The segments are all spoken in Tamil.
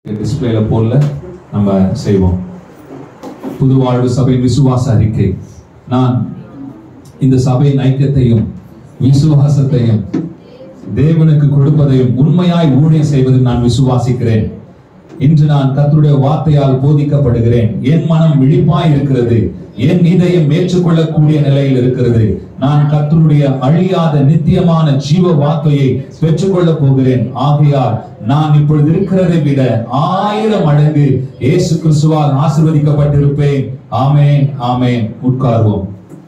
டிஸ்பிளேல போடல நம்ம செய்வோம் புது வாழ்வு சபை விசுவாச அறிக்கை நான் இந்த சபையின் ஐக்கியத்தையும் விசுவாசத்தையும் தேவனுக்கு கொடுப்பதையும் உண்மையாய் ஊழியம் செய்வதில் நான் விசுவாசிக்கிறேன் இன்று நான் கர்த்தருடைய வார்த்தையால் போதிக்கப்படுகிறேன் என் மனம் விழிப்பாய் இருக்கிறது என் இதயம் ஏற்றுக்கொள்ளக்கூடிய நிலையில் இருக்கிறது நான் கர்த்தருடைய அழியாத நித்தியமான ஜீவ வார்த்தையை பெற்றுக்கொள்ளப் போகிறேன் ஆகையால் நான் இப்பொழுது இருக்கிறதை விட ஆயிரம் மடங்கு இயேசு கிறிஸ்துவால் ஆசீர்வதிக்கப்பட்டிருப்பேன் ஆமென் ஆமென் உட்கார்வோம்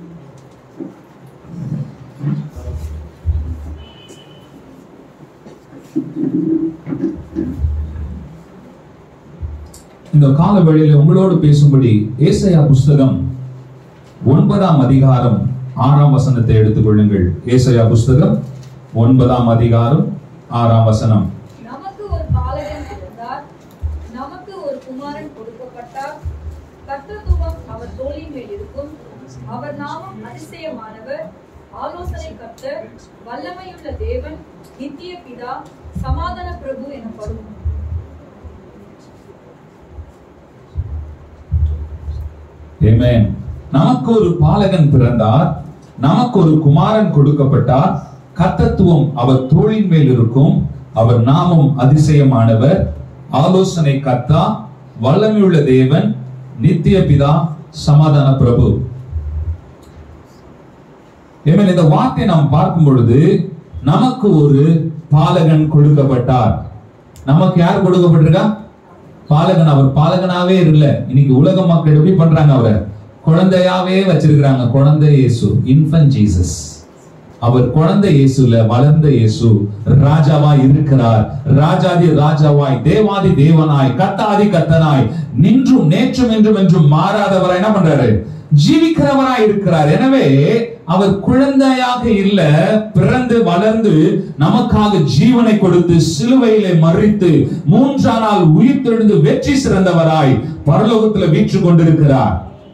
இந்த கால வேளையில உங்களோடு பேசும்படி ஏசாயா புஸ்தகம் ஒன்பதாம் அதிகாரம் ஆறாம் வசனத்தை எடுத்துக்கொள்ளுங்கள் ஏசாயா புஸ்தகம் ஒன்பதாம் அதிகாரம் ஆறாம் வசனம் நமக்கு ஒரு பாலகன் பிறந்தார் நமக்கு ஒரு குமாரன் கொடுக்கப்பட்டார் கர்த்தத்துவம் அவர் தோளின் மேல் இருக்கும் அவர் நாமம் அதிசயமானவர் ஆலோசனை கர்த்தர் வல்லமையுள்ள தேவன் நித்திய பிதா சமாதான பிரபு எனப்படும் Amen. நமக்கு ஒரு பாலகன் பிறந்தார் நமக்கு ஒரு குமாரன் கொடுக்கப்பட்டார் கர்த்தத்துவம் அவர் தோளின் மேல் இருக்கும் அவர் நாமம் அதிசயமானவர் ஆலோசனை கர்த்தா வல்லமையுள்ள தேவன் நித்திய பிதா சமாதான பிரபு Amen. இந்த வார்த்தை நாம் பார்க்கும் பொழுது நமக்கு ஒரு பாலகன் கொடுக்கப்பட்டார் நமக்கு யார் கொடுக்கப்பட்டிருக்கா பாலகன் அவர் பாலகனாவே இல்ல இன்னைக்கு உலக மக்கள் எப்படி பண்றாங்க அவரை குழந்தையாவே வச்சிருக்கிறாங்க குழந்தை இயேசு இன்ஃபன்ட் ஜீசஸ் அவர் குழந்தை இயேசுல வளர்ந்த இயேசு ராஜாவாய் இருக்கிறார் ராஜாதி ராஜாவாய் தேவாதி தேவனாய் கத்தாதி கத்தனாய் நின்றும் நேற்றும் என்றும் என்றும் மாறாதவராய் என்ன பண்றாரு ஜீவிக்கிறவராய் இருக்கிறார் எனவே அவர் குழந்தையாக இல்ல பிறந்து வளர்ந்து நமக்காக ஜீவனை கொடுத்து சிலுவையிலே மறித்து மூன்றாம் நாள் உயிர்த்தெழுந்து வெற்றி சிறந்தவராய் பரலோகத்துல வீற்று கொண்டிருக்கிறார்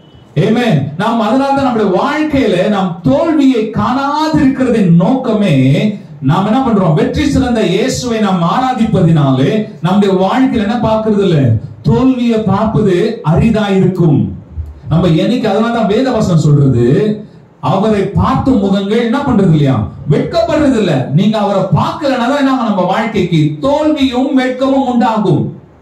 ஏமே நாம் அதனால தான் நம்முடைய வாழ்க்கையில நாம் தோல்வியை காணாதிருக்கிறதின் நோக்கமே நாம் என்ன பண்றோம் வெற்றி சிறந்த இயேசுவை நாம் ஆராதிப்பதினாலே நம்முடைய வாழ்க்கையில என்ன பார்க்கிறது இல்ல தோல்வியை பார்ப்பது அரிதா இருக்கும் நம்ம என்னைக்கு அதனால தான் வேதவசனம் சொல்றது அவரை பார்த்த முகங்கள் என்ன பண்றது இல்லையா வெட்கப்படுறது இல்ல நீங்க அவரை பார்க்கலன்னா தான் என்ன நம்ம வாழ்க்கைக்கு தோல்வியும் வெட்கமும் உண்டாகும்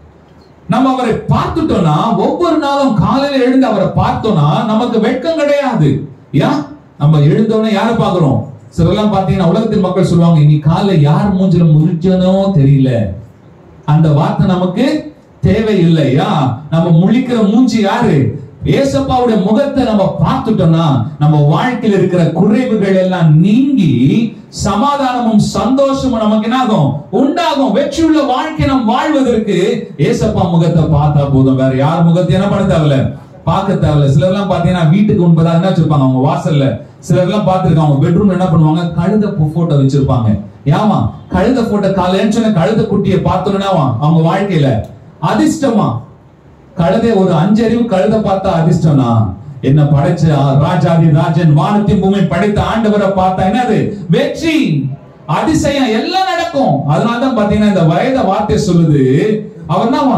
நம்ம அவரை பார்த்துட்டோம்னா ஒவ்வொரு நாளும் காலையில எழுந்து அவரை பார்த்தோம்னா நமக்கு வெட்கம் கிடையாது ஏன் நம்ம எழுந்தோடனே யாரை பார்க்கிறோம் சிலர்லாம் பாத்தீங்கன்னா உலகத்தில் மக்கள் சொல்லுவாங்க இன்னைக்கு காலைல யார் மூஞ்சில முழிச்சனோ தெரியல அந்த வார்த்தை நமக்கு தேவையில்லையா நம்ம முழிக்கிற மூஞ்சி யாரு ஏசப்பாவுடைய முகத்தை நம்ம பார்த்துட்டோம்னா நம்ம வாழ்க்கையில் இருக்கிற குறைவுகள் எல்லாம் நீங்கி சமாதானமும் சந்தோஷமும் நமக்கு என்ன ஆகும் உண்டாகும் வெற்றியுள்ள வாழ்க்கை நாம் வாழ்வதற்கு ஏசப்பா முகத்தை பார்த்தா போதும் வேற யார் முகத்தை என்ன பண்ண தேவையில்ல பார்க்க தேவையில்ல சிலர் எல்லாம் பாத்தீங்கன்னா வீட்டுக்கு முன்பதாக என்ன வச்சிருப்பாங்க அவங்க வாசல்ல சிலர் எல்லாம் பார்த்திருக்காங்க அவங்க பெட்ரூம் என்ன பண்ணுவாங்க கழுத போட்டோ வச்சிருப்பாங்க ஏமா கழுத போட்டோ காலையில கழுத குட்டியை பார்த்தோன்னா அவங்க வாழ்க்கையில அதிர்ஷ்டமா கழுதை ஒரு அஞ்சறிவு கழுத பார்த்தா அதிர்ஷ்டம்னா என்ன படைச்ச ராஜாதி ராஜன் வானத்தின் பூமி படைத்த ஆண்டவரை பார்த்தா என்னது வெற்றி அதிசயம் எல்லாம் நடக்கும் அதனாலதான் பாத்தீங்கன்னா இந்த வயத வார்த்தை சொல்லுது அவர் என்னவா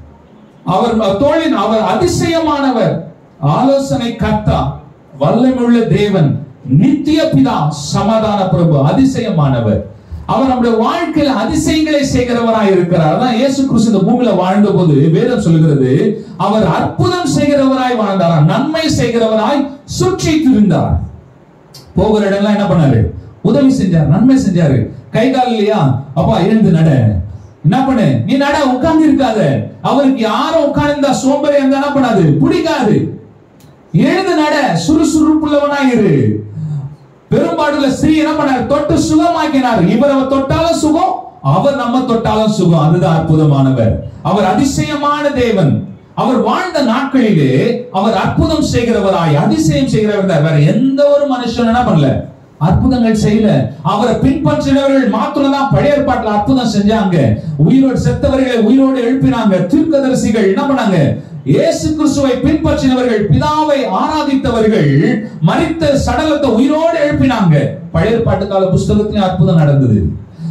அவர் தோழின் அவர் அதிசயமானவர் ஆலோசனை கர்த்தா வல்லமுள்ள தேவன் நித்திய பிதா சமாதான பிரபு அதிசயமானவர் அவர் நம்முடைய வாழ்க்கையில அதிசயங்களை செய்கிறவராய் இருக்கிறார் அதான் இயேசு கிறிஸ்து இந்த பூமியில வாழ்ந்த போது வேதம் சொல்கிறது அவர் அற்புதம் செய்கிறவராய் வாழ்ந்தார் நன்மை செய்கிறவராய் சுற்றி திரிந்தார் போகிற இடம்லாம் என்ன பண்ணாரு உதவி செஞ்சார் நன்மை செஞ்சாரு கை கால் இல்லையா அப்பா எழுந்து நட என்ன பண்ணு நீ நட உட்கார்ந்து இருக்காத அவருக்கு யாரும் உட்கார்ந்தா சோம்பேறி இருந்தா என்ன பண்ணாது பிடிக்காது எழுந்து நட சுறுசுறுப்புள்ளவனா இரு பெரும்பாடுல ஸ்ரீ என்ன பண்ணார் தொட்டு சுகமாக்கினார் இவர் அவர் தொட்டாலும் சுகம் அவர் நம்ம தொட்டாலும் சுகம் அதுதான் அற்புதமானவர் அவர் அதிசயமான தேவன் அவர் வாழ்ந்த நாட்களிலே அவர் அற்புதம் செய்கிறவராய் அதிசயம் செய்கிறவர் தான். வேற எந்த ஒரு மனுஷன் என்ன பண்ணல அற்புதங்கள் செய்யல அவரை பின்பற்றினவர்கள் மாத்திரம் தான் பழைய ஏற்பாட்டுல அற்புதம் செஞ்சாங்க உயிரோடு செத்தவர்களை உயிரோடு எழுப்பினாங்க தீர்க்கதரிசிகள் என்ன பண்ணாங்க இயேசு கிறிஸ்துவை பின்பற்றினவர்கள் பிதாவை ஆராதித்தவர்கள் மரித்த சடலத்தை உயிரோடு எழுப்பினாங்க பழைய ஏற்பாட்டு கால புஸ்தகத்திலும் அற்புதம் நடந்தது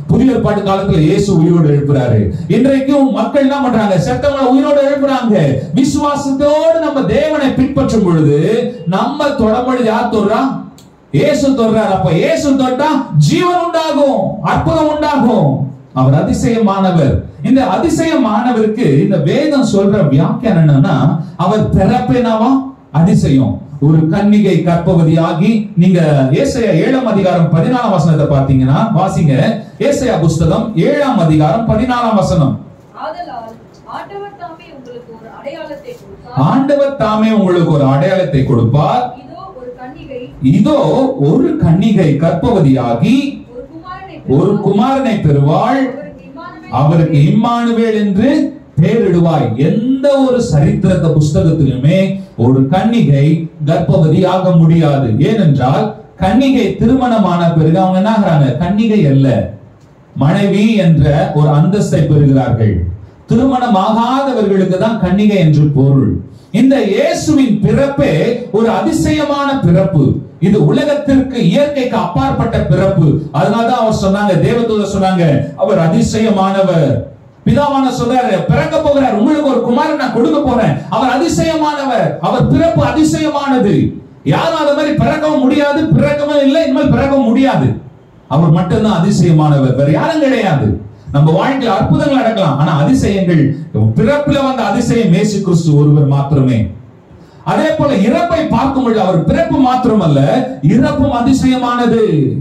புதிய ஏற்பாட்டு காலத்துல இயேசு உயிரோடு எழுப்புறாரு இன்றைக்கும் மக்கள் என்ன பண்றாங்க செத்தவங்களை உயிரோடு எழுப்புறாங்க விசுவாசத்தோடு நம்ம தேவனை பின்பற்றும் பொழுது நம்ம தொடர்பொழுது யார் தொடுறா இயேசு தொடுறார் அப்ப இயேசு தொட்டா ஜீவன் உண்டாகும் அற்புதம் உண்டாகும் அவர் அதிசயமானவர் இந்த அதிசயமானவருக்கு இந்த வேதம் சொல்ற வியாக்கியானம் என்னன்னா அவர் பிறப்பினவா அதிசயம் ஒரு கன்னிகை கற்பவதியாகி நீங்க ஏசாயா ஏழாம் அதிகாரம் பதினாலாம் வசனத்தை பார்த்தீங்கன்னா வாசிங்க ஏசாயா புஸ்தகம் ஏழாம் அதிகாரம் பதினாலாம் வசனம் ஆதலால் ஆண்டவர் தாமே உங்களுக்கு ஒரு அடையாளத்தை கொடுத்தார் ஆண்டவர் தாமே உங்களுக்கு ஒரு அடையாளத்தை கொடுப்பார் இதோ ஒரு கன்னிகை இதோ ஒரு கன்னிகை கற்பவதியாகி ஒரு குமாரனை ஒரு பெறுவாள். குமாரனை பெறுவாள் அவருக்கு இம்மானுவேல் அவருக்கு இம்மானுவேல் என்று பெயரிடுவாய் எந்த ஒரு சரித்திரத்த புஸ்தகத்திலுமே ஒரு கன்னிகை கர்ப்பவதி ஆக முடியாது ஏனென்றால் கன்னிகை திருமணமான பிறகு அவங்க என்ன ஆகுறாங்க கன்னிகை அல்ல மனைவி என்ற ஒரு அந்தஸ்தை பெறுகிறார்கள் திருமணமாகாதவர்களுக்கு தான் கன்னிகை என்று பொருள் இந்த இயேசுவின் பிறப்பே ஒரு அதிசயமான பிறப்பு இது உலகத்திற்கு இயற்கைக்கு அப்பாற்பட்ட பிறப்பு அதனாலதான் அவர் சொன்னாங்க தேவதூதர் சொன்னாங்க அவர் அதிசயமானவர் பிதாவான சொல்றாரு பிறக்க போகிறார் உங்களுக்கு ஒரு குமாரன் நான் கொடுக்க போறேன் அவர் அதிசயமானவர் அவர் பிறப்பு அதிசயமானது யாரும் அந்த மாதிரி பிறக்கவும் முடியாது பிறக்கவும் இல்லை இனிமேல் பிறக்கவும் முடியாது அவர் மட்டும்தான் அதிசயமானவர் வேற யாரும் கிடையாது நம்ம வாழ்க்கையில் அற்புதங்கள் நடக்கலாம் ஆனா அதிசயங்கள் பிறப்புல வந்த அதிசயம் மேசு கிறிஸ்து ஒருவர் மாத்திரமே அதே போல இறப்பை பார்க்கும் பொழுது அவர் பிறப்பு மாத்திரமல்ல இறப்பும் அதிசயமானது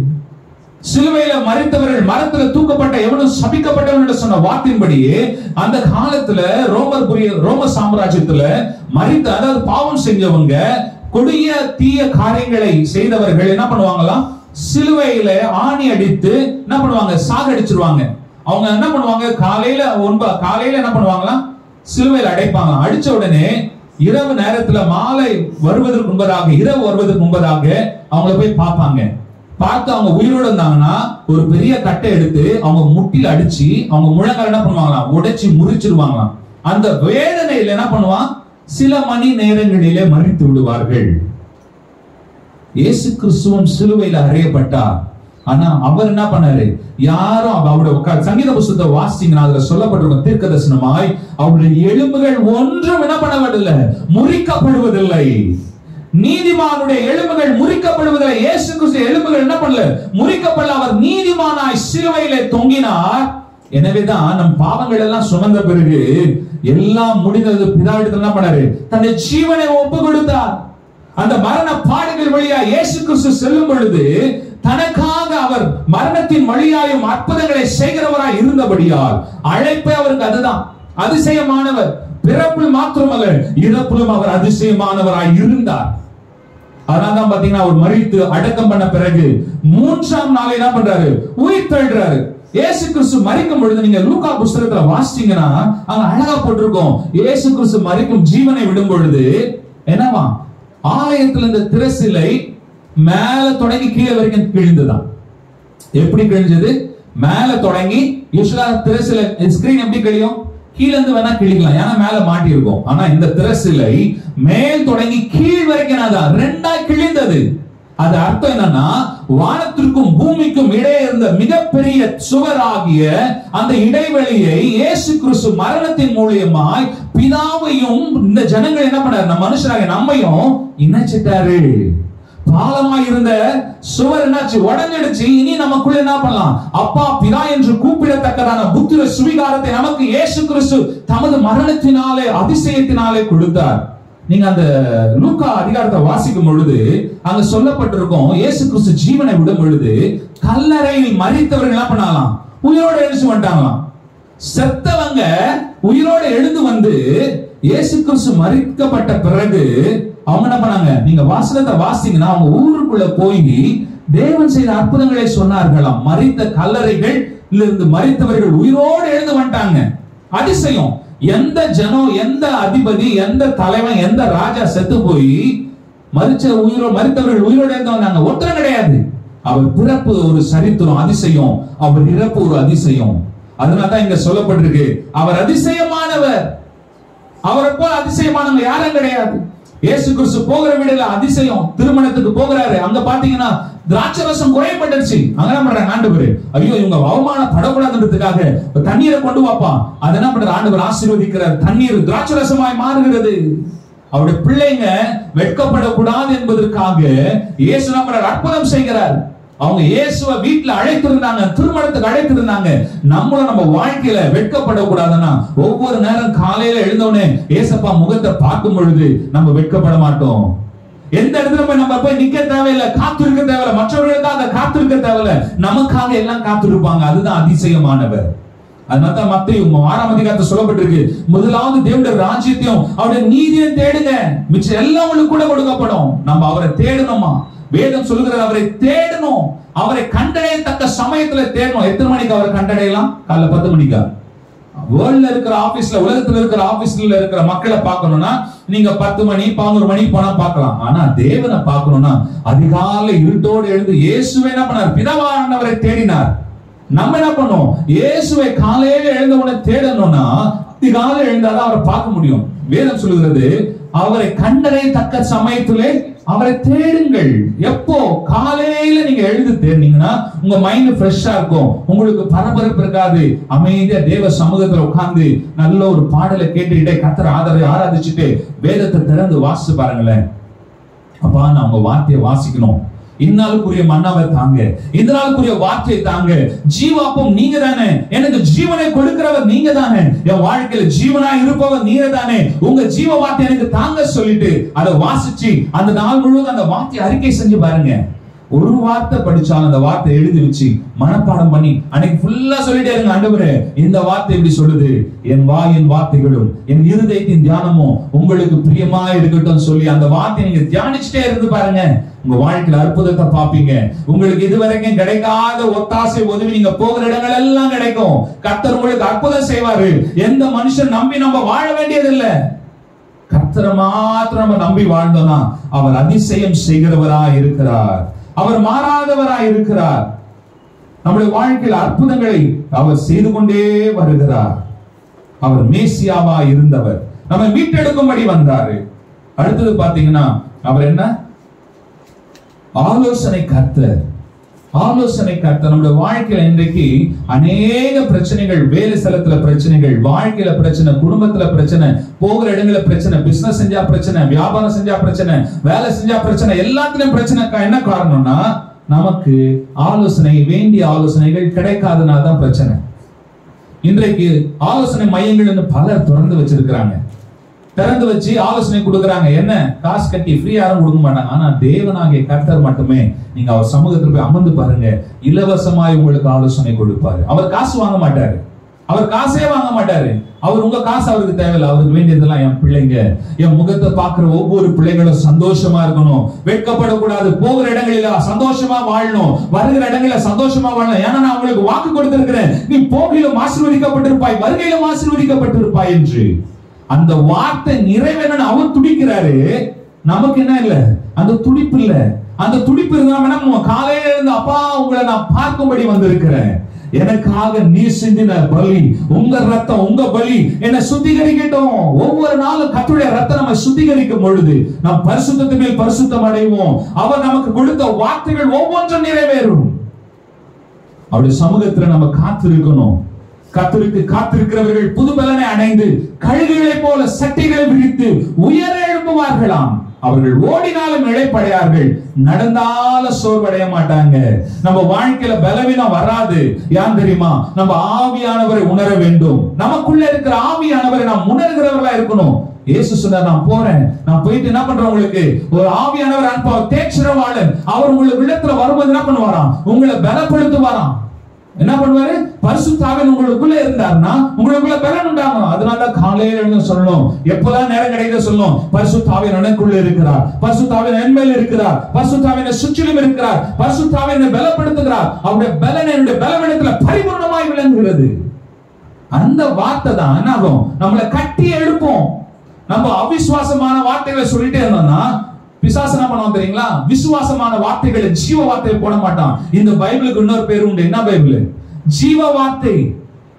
சிலுவையில மறித்தவர்கள் மரத்துல தூக்கப்பட்ட எவனும் சபிக்கப்பட்டவன் என்று சொன்ன வார்த்தையின்படியே அந்த காலத்துல ரோமர் புரிய ரோம சாம்ராஜ்யத்துல மறித்த அதாவது பாவம் செஞ்சவங்க கொடிய தீய காரியங்களை செய்தவர்கள் என்ன பண்ணுவாங்களாம் சிலுவையில ஆணி அடித்து என்ன பண்ணுவாங்க சாகடிச்சிருவாங்க அவங்க என்ன பண்ணுவாங்க காலையில ஒன்ப காலையில என்ன பண்ணுவாங்களாம் சிலுவையில் அடைப்பாங்க அடிச்ச உடனே இரவு நேரத்துல மாலை வருவதற்கு முன்பதாக இரவு வருவதற்கு முன்பதாக அவங்கள போய் பார்ப்பாங்க பார்த்து அவங்க உயிரோடு இருந்தாங்கன்னா ஒரு பெரிய கட்டை எடுத்து அவங்க முட்டில அடிச்சு அவங்க முழங்கால் என்ன பண்ணுவாங்களாம் உடைச்சு முறிச்சிருவாங்களாம் அந்த வேதனையில என்ன பண்ணுவான் சில மணி நேரங்களிலே மறித்து விடுவார்கள் இயேசு கிறிஸ்துவன் சிலுவையில் அறையப்பட்டார் ஆனா அவர் என்ன பண்ணாரு யாரும் அவ- அவருடைய க- சங்கீத புஸ்தகத்தை வாசிங்கன்னா அதுல சொல்லப்பட்டிருக்கும் தீர்க்க தரிசனமாய் அவருடைய எலும்புகள் ஒன்றும் என்ன பண்ணப்படவில்லை முறிக்கப்படுவதில்லை நீதிமானுடைய எலும்புகள் முறிக்கப்படுவதில்லை இயேசு கிறிஸ்து எலும்புகள் என்ன பண்ணல முறிக்கப்படல அவர் நீதிமானாய் சிலுவையிலே தொங்கினார் எனவேதான் நம் பாவங்கள் எல்லாம் சுமந்த பிறகு எல்லாம் முடிந்தது பிதாவிடத்தில் என்ன பண்ணாரு தன்னை ஜீவனை ஒப்பு கொடுத்தார் அந்த மரண பாடுகள் வழியா இயேசு கிறிஸ்து செல்லும் பொழுது தனக்காக அவர் மரணத்தின் வழியாயும் அற்புதங்களை செய்கிறவராய் இருந்தபடியால் அழைப்பே அவருக்கு அதுதான் அதிசயமானவர் பிறப்பில் மாத்திரமல்ல இறப்பிலும் அவர் அதிசயமானவராய் இருந்தார் அதனாலதான் பாத்தீங்கன்னா அவர் மறித்து அடக்கம் பண்ண பிறகு மூன்றாம் நாள் என்ன பண்றாரு உயிர் தழுறாரு இயேசு கிறிஸ்து மறிக்கும் பொழுது நீங்க லூக்கா புஸ்தகத்துல வாசிச்சீங்கன்னா அங்க அழகா போட்டிருக்கோம் இயேசு கிறிஸ்து மறிக்கும் ஜீவனை விடும் பொழுது என்னவா ஆலயத்துல இந்த திரைசிலை மேல தொடங்கி கீழே வரைக்கும் கிழிந்துதான் எப்படி கிழிஞ்சது மேல தொடங்கி யூஸ்வலா திரைசிலை ஸ்கிரீன் எப்படி கிழியும் கீழ இருந்து வேணா கிழிக்கலாம் ஏன்னா மேல மாட்டி இருக்கும் ஆனா இந்த திரைசிலை மேல் தொடங்கி கீழ் வரைக்கும் என்னதான் ரெண்டா கிழிந்தது அது அர்த்தம் என்னன்னா வானத்திற்கும் பூமிக்கும் இடையே இருந்த மிகப்பெரிய சுவராகிய அந்த இடைவெளியை இயேசு கிறிஸ்து மரணத்தின் மூலியமாய் பிதாவையும் இந்த ஜனங்கள் என்ன பண்ணாரு நம்ம மனுஷராக நம்மையும் இணைச்சிட்டாரு பாலமா இருந்த சுவர் என்னாச்சு உடஞ்சிடுச்சு இனி நமக்குள்ள என்ன பண்ணலாம் அப்பா பிதா என்று கூப்பிடத்தக்கதான புத்திர சுவிகாரத்தை நமக்கு இயேசு கிறிஸ்து தமது மரணத்தினாலே அதிசயத்தினாலே கொடுத்தார் நீங்க அந்த லூக்கா அதிகாரத்தை வாசிக்கும் பொழுது அங்க சொல்லப்பட்டிருக்கும் இயேசு கிறிஸ்து ஜீவனை விடும் பொழுது கல்லறையில் மறித்தவர்கள் என்ன பண்ணலாம் உயிரோடு எழுந்து வந்துட்டாங்களாம் செத்தவங்க உயிரோடு எழுந்து வந்து இயேசு கிறிஸ்து மறிக்கப்பட்ட பிறகு அவங்க என்ன பண்ணாங்க நீங்க வாசகத்தை வாசிங்கன்னா அவங்க ஊருக்குள்ள போய் தேவன் செய்த அற்புதங்களை சொன்னார்களாம் மறித்த கல்லறைகள் இருந்து மறித்தவர்கள் உயிரோடு எழுந்து வந்துட்டாங்க அதிசயம் எந்த ஜனம் எந்த அதிபதி எந்த தலைவன் எந்த ராஜா செத்து போய் மரிச்ச உயிரோ மறித்தவர்கள் உயிரோடு எழுந்து வந்தாங்க ஒருத்தரும் கிடையாது அவர் பிறப்பு ஒரு சரித்திரம் அதிசயம் அவர் இறப்பு ஒரு அதிசயம் அதனாலதான் இங்க சொல்லப்பட்டிருக்கு அவர் அதிசயமானவர் அவரை போல அதிசயமானவங்க யாரும் கிடையாது இயேசு கிறிஸ்து போகிற வீடுல அதிசயம் திருமணத்துக்கு போகிறாரு அங்க பாத்தீங்கன்னா திராட்சரசம் குறையப்பட்டுருச்சு அங்க என்ன பண்றாங்க ஆண்டவர் ஐயோ இவங்க அவமானப்படக்கூடாதுன்றதுக்காக தண்ணீரை கொண்டு வாப்பா அதை என்ன பண்ற ஆண்டவர் ஆசீர்வதிக்கிறார் தண்ணீர் திராட்சரசமாய் மாறுகிறது அவருடைய பிள்ளைங்க வெட்கப்படக்கூடாது என்பதற்காக இயேசு நம்மள அற்புதம் செய்கிறார் அவங்க இயேசுவை வீட்டுல அழைத்திருந்தாங்க திருமணத்துக்கு அழைத்திருந்தாங்க நம்மளும் நம்ம வாழ்க்கையில வெட்கப்படக்கூடாதுன்னா ஒவ்வொரு நேரம் காலையில எழுந்தவுடனே ஏசப்பா முகத்தை பார்க்கும் பொழுது நம்ம வெட்கப்பட மாட்டோம் எந்த இடத்துல போய் நம்ம போய் நிக்க தேவையில்லை காத்திருக்க தேவையில்லை மற்றவர்களுக்காக அதை காத்திருக்க தேவையில்லை நமக்காக எல்லாம் காத்திருப்பாங்க அதுதான் அதிசயமானவர் அதனால மத்திய ஆறாம் அதிகாரத்தை சொல்லப்பட்டிருக்கு முதலாவது தேவனுடைய ராஜ்யத்தையும் அவருடைய நீதியும் தேடுங்க மிச்சம் எல்லாம் உங்களுக்கு கூட கொடுக்கப்படும் நம்ம அவரை தேடணுமா வேதம் சொல்லுகிறது அவரை தேடணும் அவரை கண்டடையத்தக்க சமயத்துல தேடணும் எத்தனை மணிக்கு அவரை கண்டடையலாம் காலைல பத்து மணிக்கா வேர்ல்ட்ல இருக்கிற ஆபீஸ்ல உலகத்துல இருக்கிற ஆபீஸ்ல இருக்கிற மக்களை பார்க்கணும்னா நீங்க பத்து மணி பதினோரு மணிக்கு போனா பார்க்கலாம் ஆனா தேவனை பார்க்கணும்னா அதிகாலை இருட்டோடு எழுந்து இயேசுவை என்ன பண்ணார் பிதவானவரை தேடினார் நம்ம என்ன பண்ணோம் இயேசுவை காலையில எழுந்த உடனே தேடணும்னா அதிகாலை எழுந்தாதான் அவரை பார்க்க முடியும் வேதம் சொல்லுகிறது அவரை கண்டறியத்தக்க சமயத்திலே அவரை தேடுங்கள் எப்போ காலையில நீங்க எழுந்து தேடினீங்கன்னா உங்க மைண்ட் ஃப்ரெஷ்ஷா இருக்கும் உங்களுக்கு பரபரப்பு இருக்காது அமைதியா தேவ சமூகத்துல உட்கார்ந்து நல்ல ஒரு பாடலை கேட்டுக்கிட்டே கத்தரை ஆதரவை ஆராதிச்சுட்டு வேதத்தை திறந்து வாசிச்சு பாருங்களேன் அப்பா நான் உங்க வார்த்தையை வாசிக்கணும் இந்நாளுக்குரிய மன்னாவை தாங்க இந்த நாளுக்குரிய வார்த்தையை தாங்க ஜீவாப்பம் நீங்க தானே எனக்கு ஜீவனை கொடுக்கிறவர் நீங்க தானே என் வாழ்க்கையில ஜீவனா இருப்பவர் நீங்க தானே உங்க ஜீவ வார்த்தை எனக்கு தாங்க சொல்லிட்டு அதை வாசிச்சு அந்த நாள் முழுவதும் அந்த வார்த்தையை அறிக்கை செஞ்சு பாருங்க ஒரு வார்த்தை படிச்சாலும் அந்த வார்த்தை எழுதி வச்சு மனப்பாடம் பண்ணி அன்னைக்கு ஃபுல்லா சொல்லிட்டே இருங்க ஆண்டவரே இந்த வார்த்தை இப்படி சொல்லுது என் வாயின் வார்த்தைகளும் என் இருதயத்தின் தியானமும் உங்களுக்கு பிரியமா இருக்கட்டும் சொல்லி அந்த வார்த்தையை நீங்க தியானிச்சுட்டே இருந்து பாருங்க உங்க வாழ்க்கையில அற்புதத்தை பாப்பீங்க உங்களுக்கு இதுவரைக்கும் கிடைக்காத ஒத்தாசை உதவி நீங்க போகிற இடங்கள் எல்லாம் கிடைக்கும் கர்த்தர் உங்களுக்கு அற்புதம் செய்வாரு எந்த மனுஷன் நம்பி நம்ம வாழ வேண்டியதில்லை கர்த்தரை மாத்திரம் நம்ம நம்பி வாழ்ந்தோம்னா அவர் அதிசயம் செய்கிறவரா இருக்கிறார் அவர் மாறாதவரா இருக்கிறார் நம்முடைய வாழ்க்கையில் அற்புதங்களை அவர் செய்து கொண்டே வருகிறார் அவர் மேசியாவா இருந்தவர் நம்ம மீட்டெடுக்கும்படி வந்தாரு அடுத்தது பாத்தீங்கன்னா அவர் என்ன ஆலோசனை கர்த்தர் ஆலோசனை கர்த்தர் நம்முடைய வாழ்க்கையில இன்றைக்கு அநேக பிரச்சனைகள் வேலை ஸ்தலத்துல பிரச்சனைகள் வாழ்க்கையில பிரச்சனை குடும்பத்துல பிரச்சனை போகிற இடங்கள பிரச்சனை பிசினஸ் செஞ்சா பிரச்சனை வியாபாரம் செஞ்சா பிரச்சனை வேலை செஞ்சா பிரச்சனை எல்லாத்துலயும் பிரச்சனை கா- என்ன காரணம்னா நமக்கு ஆலோசனை வேண்டிய ஆலோசனைகள் கிடைக்காதனால தான் பிரச்சனை இன்றைக்கு ஆலோசனை மையங்கள் பலர் திறந்து வச்சிருக்கிறாங்க திறந்து வச்சு ஆலோசனை கொடுக்கறாங்க என்ன காசு கட்டி ஃப்ரீ யாரும் கொடுக்க மாட்டாங்க ஆனா தேவனாகிய கர்த்தர் மட்டுமே நீங்க அவர் சமூகத்துல போய் அமர்ந்து பாருங்க இலவசமாய் உங்களுக்கு ஆலோசனை கொடுப்பாரு அவர் காசு வாங்க மாட்டாரு அவர் காசே வாங்க மாட்டாரு அவர் உங்க காசு அவருக்கு தேவையில்லை அவருக்கு வேண்டியதெல்லாம் என் பிள்ளைங்க என் முகத்தை பார்க்கிற ஒவ்வொரு பிள்ளைகளும் சந்தோஷமா இருக்கணும் வெட்கப்படக்கூடாது போகிற இடங்களில சந்தோஷமா வாழணும் வருகிற இடங்களில சந்தோஷமா வாழணும் ஏன்னா நான் உங்களுக்கு வாக்கு கொடுத்திருக்கிறேன் நீ போகிலும் ஆசீர்வதிக்கப்பட்டிருப்பாய் வருகையிலும் ஆசீர்வதிக்கப்பட்டிருப்பாய் என்று அந்த வார்த்தை நிறைவேறணும் அவர் துடிக்கிறாரு நமக்கு என்ன இல்ல அந்த துடிப்பு இல்ல அந்த துடிப்பு இருந்தா நம்ம காலையில இருந்து அப்பா உங்களை நான் பார்க்கும்படி வந்திருக்கிறேன் எனக்காக நீ சிந்தின பலி உங்க ரத்தம் உங்க பலி என்ன சுத்திகரிக்கட்டும் ஒவ்வொரு நாளும் கத்துடைய ரத்தம் நம்ம சுத்திகரிக்கும் பொழுது நாம் பரிசுத்தத்து மேல் பரிசுத்தம் அடைவோம் அவர் நமக்கு கொடுத்த வார்த்தைகள் ஒவ்வொன்றும் நிறைவேறும் அவருடைய சமூகத்துல நம்ம காத்திருக்கணும் கத்திருக்கு காத்திருக்கிறவர்கள் புது பலனை அடைந்து கழுகுகளைப் போல சட்டைகளை விரித்து உயர எழுப்புவார்களாம் அவர்கள் ஓடினாலும் இழைப்படையார்கள் நடந்தால சோர்வடைய மாட்டாங்க நம்ம வாழ்க்கையில பலவீனம் வராது யான் தெரியுமா நம்ம ஆவியானவரை உணர வேண்டும் நமக்குள்ள இருக்கிற ஆவியானவரை நாம் உணர்கிறவர்களா இருக்கணும் இயேசு சொன்னார் நான் போறேன் நான் போயிட்டு என்ன பண்றேன் உங்களுக்கு ஒரு ஆவியானவர் அனுப்ப தேய்ச்சிரவாளன் அவர் உங்களுக்கு இடத்துல வரும்போது என்ன பண்ணுவாராம் உங்களை பலப்படுத்துவாராம் என்ன பண்ணுவாரு பரிசுத்தாவின் உங்களுக்குள்ள இருந்தாருன்னா உங்களுக்குள்ள பலன் உண்டாகும் அதனால தான் காலையில எழுந்து சொல்லணும் எப்பதான் நேரம் கிடைக்க சொல்லணும் பரிசுத்தாவின் எனக்குள்ள இருக்கிறார் பரிசுத்தாவின் என்மையில் இருக்கிறார் பரிசுத்தாவின் சுற்றிலும் இருக்கிறார் பரிசுத்தாவின் என்னை பலப்படுத்துகிறார் அவருடைய பலன் என்னுடைய பலவீனத்துல பரிபூர்ணமாய் விளங்குகிறது அந்த வார்த்தை தான் என்ன ஆகும் நம்மளை கட்டி எழுப்போம் நம்ம அவிசுவாசமான வார்த்தைகளை சொல்லிட்டே இருந்தோம்னா பிசாசு என்ன பண்ணுவான் தெரியுங்களா விசுவாசமான வார்த்தைகளை ஜீவ வார்த்தையை போட மாட்டான் இந்த பைபிளுக்கு இன்னொரு பேர் உண்டு என்ன பைபிள் ஜீவ வார்த்தை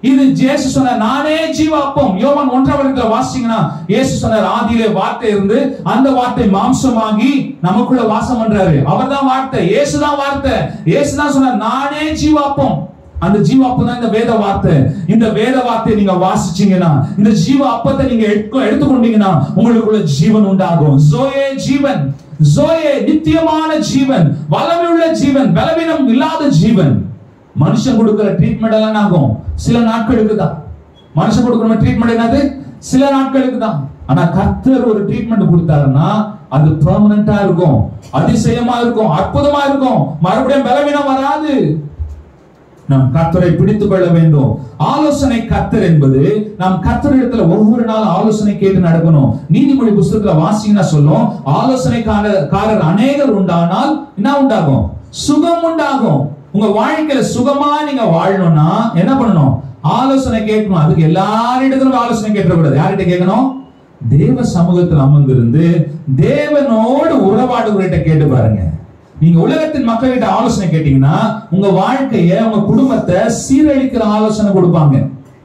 இது இயேசு சொன்னார் நானே ஜீவ அப்பம் யோவான் ஒன்றாம் இடத்துல வாசிச்சீங்கன்னா இயேசு சொன்னார் ஆதியிலே வார்த்தை இருந்து அந்த வார்த்தை மாம்சமாகி நமக்குள்ள வாசம் பண்றாரு அவர்தான் வார்த்தை இயேசுதான் வார்த்தை இயேசுதான் சொன்னார் நானே ஜீவ அப்பம் அந்த ஜீவ அப்பம் தான் இந்த வேத வார்த்தை இந்த வேத வார்த்தையை நீங்க வாசிச்சீங்கன்னா இந்த ஜீவ அப்பத்தை நீங்க எடுக்க- எடுத்துக்கொண்டீங்கன்னா உங்களுக்குள்ள ஜீவன் உண்டாகும் ஜோயே ஜீவன் ஜோயே நித்தியமான ஜீவன் வல்லமையுள்ள ஜீவன் பலவீனம் இல்லாத ஜீவன் மனுஷன் கொடுக்கிற ட்ரீட்மெண்ட் எல்லாம் என்ன ஆகும் சில நாட்களுக்கு தான் மனுஷன் கொடுக்கிற ட்ரீட்மெண்ட் என்னது சில நாட்களுக்கு தான் ஆனா கர்த்தர் ஒரு ட்ரீட்மெண்ட் கொடுத்தாருன்னா அது பெர்மனண்டா இருக்கும் அதிசயமா இருக்கும் அற்புதமா இருக்கும் மறுபடியும் பலவீனம் வராது நாம் கர்த்தரை பிடித்துக் கொள்ள வேண்டும் ஆலோசனை கர்த்தர் என்பது நாம் கர்த்தரிடத்துல ஒவ்வொரு நாள் ஆலோசனை கேட்டு நடக்கணும் நீதிமொழி புஸ்தகத்துல வாசிங்கன்னா சொல்லும் ஆலோசனைக்காரர் காரர் அநேகர் உண்டானால் என்ன உண்டாகும் சுகம் உண்டாகும் உங்க வாழ்க்கையில சுகமா நீங்க வாழணும்னா என்ன பண்ணணும் ஆலோசனை கேட்கணும் அதுக்கு எல்லாரிடத்திலும் ஆலோசனை கேட்டக்கூடாது யார்கிட்ட கேட்கணும் தேவ சமூகத்தில் அமர்ந்திருந்து தேவனோடு உறவாடுகிறவர்கிட்ட கேட்டு பாருங்க நீங்க உலகத்தின் மக்கள்கிட்ட ஆலோசனை கேட்டீங்கன்னா உங்க வாழ்க்கைய உங்க குடும்பத்தை சீரழிக்கிற ஆலோசனை கொடுப்பாங்க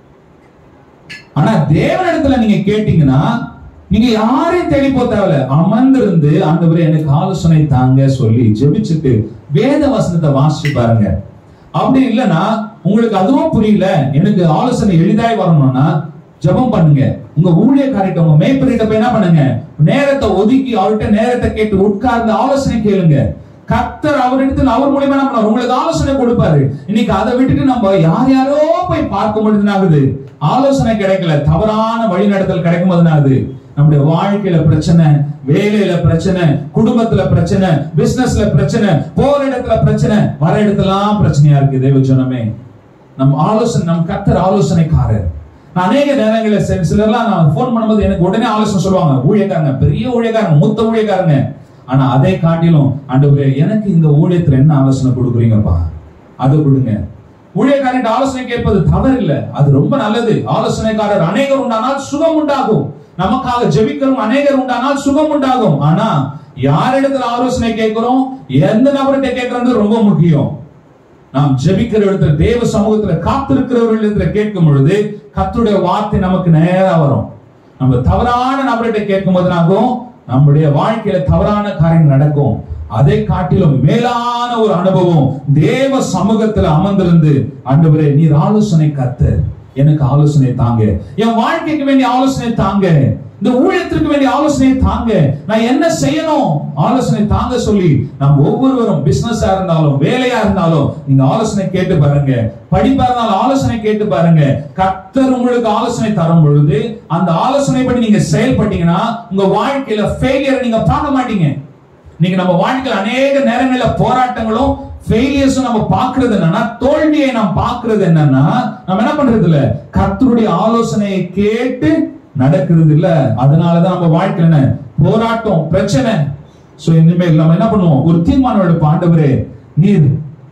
ஆனா தேவனிடத்துல நீங்க கேட்டீங்கன்னா நீங்க யாரையும் தேடி போக தேவையில்ல அமர்ந்திருந்து ஆண்டவரே எனக்கு ஆலோசனை தாங்க சொல்லி ஜெபிச்சுட்டு வேத வசனத்தை வாசிச்சு பாருங்க அப்படி இல்லைன்னா உங்களுக்கு அதுவும் புரியல எனக்கு ஆலோசனை எளிதாய் வரணும்னா ஜெபம் பண்ணுங்க உங்க ஊழியக்காரிட்ட உங்க மேய்ப்பர்கிட்ட போய் என்ன பண்ணுங்க நேரத்தை ஒதுக்கி அவர்கிட்ட நேரத்தை கேட்டு உட்கார்ந்து ஆலோசனை கேளுங்க கர்த்தர் அவரிடத்தில் அவர் மூலியமா என்ன பண்ணுவார் உங்களுக்கு ஆலோசனை கொடுப்பாரு இன்னைக்கு அதை விட்டுட்டு நம்ம யார் யாரோ போய் பார்க்கும் பொழுது என்ன ஆகுது ஆலோசனை கிடைக்கல தவறான வழிநடத்தல் கிடைக்கும் போது என்ன ஆகுது நம்முடைய வாழ்க்கையில பிரச்சனை வேலையில பிரச்சனை குடும்பத்துல பிரச்சனை பிசினஸ்ல பிரச்சனை போற இடத்துல பிரச்சனை வர இடத்துலாம் பிரச்சனையா இருக்கு தேவ ஜனமே நம் ஆலோசனை நம் கர்த்தர் ஆலோசனைக்காரர் நான் அநேக நேரங்களில் சில- சிலர்லாம் நான் ஃபோன் பண்ணும்போது எனக்கு உடனே ஆலோசனை சொல்லுவாங்க ஊழியக்காரங்க பெரிய ஊழியக்காரங்க மூத்த ஊழியக்காரங்க ஆனா அதை காட்டிலும் ஆண்டவரே எனக்கு இந்த ஊழியத்துல என்ன ஆலோசனை கொடுக்குறீங்கப்பா அது கொடுங்க ஊழியக்காரன் ஆலோசனை கேட்பது தவறு இல்ல அது ரொம்ப நல்லது ஆலோசனைக்காரர் அநேகர் உண்டானால் சுகம் உண்டாகும் நமக்காக ஜெபிக்கிறோம் அநேகர் உண்டானால் சுகம் உண்டாகும் ஆனா யாரிடத்துல ஆலோசனை கேட்கிறோம் எந்த நபர்கிட்ட கேட்கறது ரொம்ப முக்கியம் நாம் ஜெபிக்கிற இடத்துல தேவ சமூகத்துல காத்திருக்கிறவர்களிடத்துல கேட்கும் பொழுது கர்த்தருடைய வார்த்தை நமக்கு நேரா வரும் நம்ம தவறான நபர்கிட்ட கேட்கும் போது என்னாகும்? நம்முடைய வாழ்க்கையில தவறான காரியம் நடக்கும் அதை காட்டிலும் மேலான ஒரு அனுபவம் தேவ சமூகத்துல அமர்ந்திருந்து ஆண்டவரே நீர் ஆலோசனை கர்த்தர் எனக்கு ஆலோசனை தாங்க என் வாழ்க்கைக்கு வேண்டிய ஆலோசனை தாங்க இந்த ஊழியத்திற்கு வேண்டிய ஆலோசனை தாங்க நான் என்ன செய்யணும் ஆலோசனை தாங்க சொல்லி நம்ம ஒவ்வொருவரும் பிசினஸா இருந்தாலும் வேலையா இருந்தாலும் நீங்க ஆலோசனை கேட்டு பாருங்க படிப்பா இருந்தாலும் ஆலோசனை கேட்டு பாருங்க கர்த்தர் உங்களுக்கு ஆலோசனை தரும் பொழுது அந்த ஆலோசனைப்படி நீங்க செயல்பட்டீங்கன்னா உங்க வாழ்க்கையில ஃபெயிலியர் நீங்க பார்க்க மாட்டீங்க நீங்க நம்ம வாழ்க்கையில அநேக நேரங்கள்ல போராட்டங்களும் ஃபெயிலியர்ஸும் நம்ம பார்க்கிறது என்னன்னா தோல்வியை நாம் பார்க்கிறது என்னன்னா நம்ம என்ன பண்றது இல்ல கர்த்தருடைய ஆலோசனையை கேட்டு நடக்கிறது இல்ல அதனாலதான் நம்ம வாழ்க்கையில என்ன போராட்டம் பிரச்சனை சோ இனிமேல் நம்ம என்ன பண்ணுவோம் ஒரு தீர்மானம் எடுப்போம் ஆண்டவரே நீர்